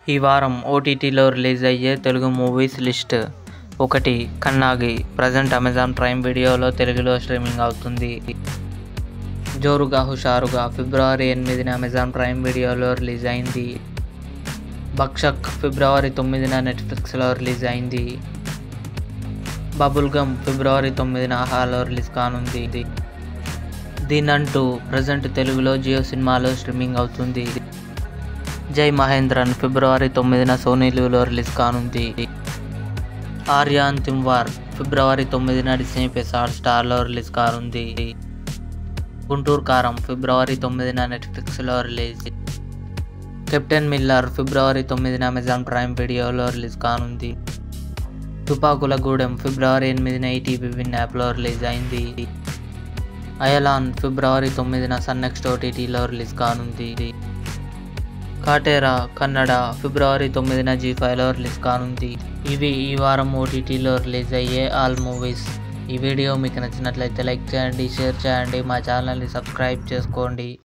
ఈ వారం ఓటీటీలో రిలీజ్ అయ్యే తెలుగు మూవీస్ లిస్ట్ ఒకటి కన్నాగి ప్రజెంట్ అమెజాన్ ప్రైమ్ వీడియోలో తెలుగులో స్ట్రీమింగ్ అవుతుంది జోరుగా హుషారుగా ఫిబ్రవరి ఎనిమిదిన అమెజాన్ ప్రైమ్ వీడియోలో రిలీజ్ అయింది బక్షక్ ఫిబ్రవరి తొమ్మిదిన నెట్ఫ్లిక్స్లో రిలీజ్ అయింది బబుల్ గమ్ ఫిబ్రవరి తొమ్మిదిన ఆహాలో రిలీజ్ కానుంది దీనంటూ ప్రజెంట్ తెలుగులో జియో సినిమాలో స్ట్రీమింగ్ అవుతుంది జై మహేంద్రన్ ఫిబ్రవరి తొమ్మిదిన సోనీ లివ్లో రిలీజ్ కానుంది ఆర్యాన్ తిమ్వార్ ఫిబ్రవరి తొమ్మిదిన డిస్నీ ప్లస్ హాట్ స్టార్లో రిలీజ్ కానుంది గుంటూరు కారం ఫిబ్రవరి తొమ్మిదిన నెట్ఫ్లిక్స్లో రిలీజ్ కెప్టెన్ మిల్లర్ ఫిబ్రవరి తొమ్మిదిన అమెజాన్ ప్రైమ్ వీడియోలో రిలీజ్ కానుంది తుపాకుల గూడెం ఫిబ్రవరి ఎనిమిదిన ఈటీవీ విన్ యాప్లో రిలీజ్ అయింది అయలాన్ ఫిబ్రవరి తొమ్మిదిన సన్ నెక్స్ట్ ఓటీటీలో రిలీజ్ కానుంది కాటేరా కన్నడ ఫిబ్రవరి తొమ్మిదిన జీ ఫైవ్లో రిలీజ్ కానుంది ఇవి ఈ వారం ఓటీటీలో రిలీజ్ అయ్యే ఆల్ మూవీస్ ఈ వీడియో మీకు నచ్చినట్లయితే లైక్ చేయండి షేర్ చేయండి మా ఛానల్ని సబ్స్క్రైబ్ చేసుకోండి